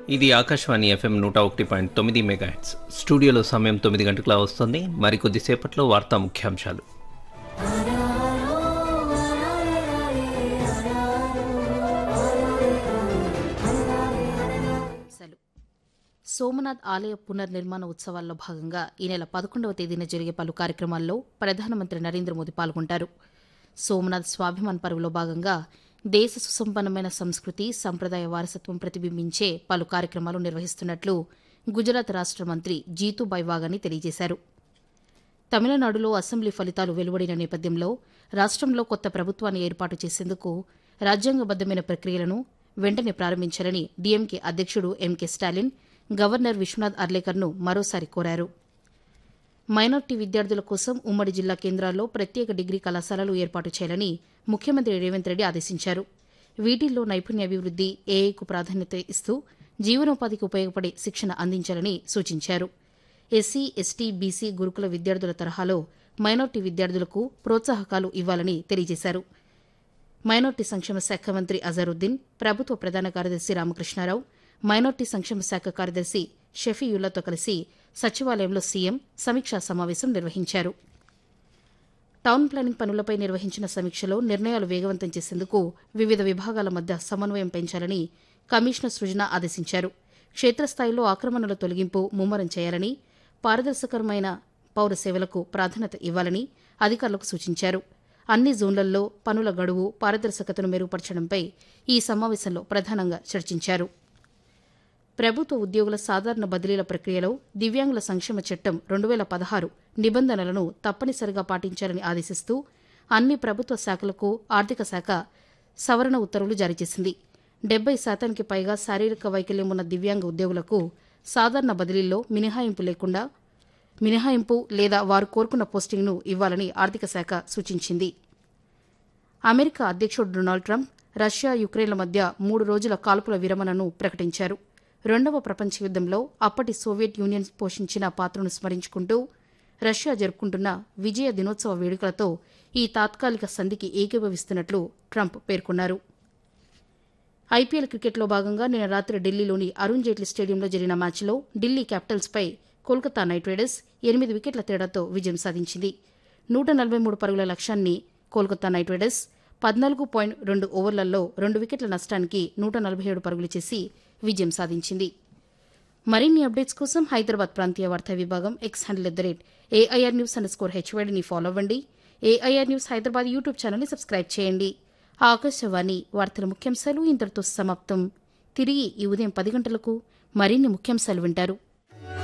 ఇది ఆకాశవాణి ఎఫ్ఎం నూట ఒకటి పాయింట్ తొమ్మిది మెగాహెట్స్ స్టూడియోలో సమయం తొమ్మిది గంటల వస్తుంది మరికొద్దిసేపట్లో వార్తా ముఖ్యాంశాలు అంశాలు సోమనాథ్ ఆలయ పునర్నిర్మాణ ఉత్సవాల్లో భాగంగా ఈ నెల పదకొండవ తేదీన జరిగే పలు కార్యక్రమాల్లో ప్రధానమంత్రి నరేంద్ర మోదీ పాల్గొంటారు సోమనాథ్ స్వాభిమాన్ పరువులో భాగంగా దేశ సుసంపన్నమైన సంస్కృతి సంప్రదాయ వారసత్వం ప్రతిబింబించే పలు కార్యక్రమాలు నిర్వహిస్తున్నట్లు గుజరాత్ రాష్ట మంత్రి జీతుబాయ్ వాగాని తెలియజేశారు తమిళనాడులో అసెంబ్లీ ఫలితాలు వెలువడిన నేపథ్యంలో రాష్ట్రంలో కొత్త ప్రభుత్వాన్ని ఏర్పాటు చేసేందుకు రాజ్యాంగబద్దమైన ప్రక్రియలను వెంటనే ప్రారంభించాలని డీఎంకే అధ్యక్షుడు ఎంకే స్టాలిన్ గవర్నర్ విశ్వనాథ్ అర్లేకర్ను మరోసారి కోరారు మైనార్టీ విద్యార్థుల కోసం ఉమ్మడి జిల్లా కేంద్రాల్లో ప్రత్యేక డిగ్రీ కళాశాలలు ఏర్పాటు చేయాలని ముఖ్యమంత్రి రేవంత్ రెడ్డి ఆదేశించారు వీటిల్లో నైపుణ్యాభివృద్ది ఏఐకు ప్రాధాన్యత ఇస్తూ జీవనోపాధికి ఉపయోగపడే శిక్షణ అందించాలని సూచించారు ఎస్సీ ఎస్టీ బీసీ గురుకుల విద్యార్థుల తరహాలో మైనార్టీ విద్యార్థులకు ప్రోత్సాహకాలు ఇవ్వాలని తెలియజేశారు మైనార్టీ సంక్షేమ శాఖ మంత్రి అజరుద్దీన్ ప్రభుత్వ ప్రధాన కార్యదర్శి రామకృష్ణారావు మైనార్టీ సంక్షేమ శాఖ కార్యదర్శి షఫీయుల్లాతో కలిసి సచివాలయంలో సీఎం సమీక్షా సమావేశం నిర్వహించారు టౌన్ ప్లానింగ్ పనులపై నిర్వహించిన సమీక్షలో నిర్ణయాలు వేగవంతం చేసేందుకు వివిధ విభాగాల మధ్య సమన్వయం పెంచాలని కమిషనర్ సృజన ఆదేశించారు క్షేత్రస్థాయిలో ఆక్రమణల తొలగింపు ముమ్మరం చేయాలని పారదర్శకరమైన పౌర సేవలకు ప్రాధాన్యత ఇవ్వాలని అధికారులకు సూచించారు అన్ని జోన్లలో పనుల గడువు పారదర్శకతను మెరుగుపరచడంపై ఈ సమావేశంలో ప్రధానంగా చర్చించారు ప్రభుత్వ ఉద్యోగుల సాధారణ బదిలీల ప్రక్రియలో దివ్యాంగుల సంక్షేమ చట్టం రెండు వేల పదహారు నిబంధనలను తప్పనిసరిగా పాటించాలని ఆదేశిస్తూ అన్ని ప్రభుత్వ శాఖలకు ఆర్థిక శాఖ సవరణ ఉత్తర్వులు జారీ చేసింది డెబ్బై శాతానికి పైగా శారీరక వైకల్యం ఉన్న దివ్యాంగ ఉద్యోగులకు సాధారణ బదిలీల్లో మినహాయింపు లేకుండా మినహాయింపు లేదా వారు కోరుకున్న పోస్టింగ్ను ఇవ్వాలని ఆర్థిక శాఖ సూచించింది అమెరికా అధ్యక్షుడు డొనాల్డ్ ట్రంప్ రష్యా యుక్రెయిన్ల మధ్య మూడు రోజుల కాల్పుల విరమణను ప్రకటించారు రెండవ ప్రపంచ యుద్దంలో అప్పటి సోవియట్ యూనియన్ పోషించిన పాత్రను స్మరించుకుంటూ రష్యా జరుపుకుంటున్న విజయ దినోత్సవ వేడుకలతో ఈ తాత్కాలిక సంధికి ఏకీభవిస్తున్నట్లు ట్రంప్ పేర్కొన్నారు ఐపీఎల్ క్రికెట్లో భాగంగా నిన్న రాత్రి ఢిల్లీలోని అరుణ్ జైట్లీ స్టేడియంలో జరిగిన మ్యాచ్లో ఢిల్లీ క్యాపిటల్స్పై కోల్కతా నైట్ రైడర్స్ ఎనిమిది వికెట్ల తేడాతో విజయం సాధించింది నూట నలభై మూడు పరుగుల లక్ష్యాన్ని కోల్కతా నైట్ రైడర్స్ పద్నాలుగు పాయింట్ రెండు ఓవర్లలో రెండు వికెట్ల నష్టానికి నూట నలభై ఏడు పరుగులు చేసి విజయం సాధించింది మరిన్ని అప్డేట్స్ కోసం హైదరాబాద్ ప్రాంతీయ వార్తా విభాగం X handle at the rate AIR news underscore స్కోర్ హెచ్వైడిని ఫాలో అవ్వండి ఏఐఆర్ న్యూస్ హైదరాబాద్ యూట్యూబ్ ఛానల్ని సబ్స్క్రైబ్ చేయండి ఆకాశవాణి వార్తల ముఖ్యాంశాలు ఇంతటితో సమాప్తం తిరిగి ఈ ఉదయం పది గంటలకు మరిన్ని ముఖ్యాంశాలు వింటారు